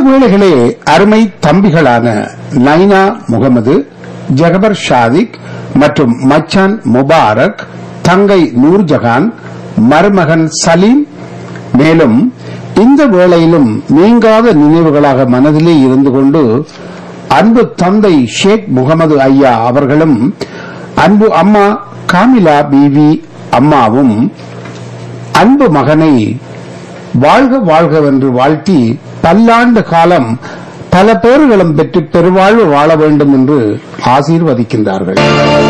வேளைகளே அருமை தம்பிகளான நைனா முகமது ஜகபர் ஷாதிக் மற்றும் மச்சான் முபாரக் தங்கை நூர்ஜஹான் மருமகன் சலீம் மேலும் இந்த வேளையிலும் நீங்காத நினைவுகளாக மனதிலே இருந்து கொண்டு அன்பு தந்தை ஷேக் முகமது ஐயா அவர்களும் அன்பு அம்மா காமிலா பிவி அம்மாவும் அன்பு மகனை வாழ்க வாழ்கவென்று வாழ்த்தி பல்லாண்டு காலம் பல பேர்களும் பெற்று பெருவாழ்வு வாழ வேண்டும் என்று ஆசீர்வதிக்கின்றார்கள்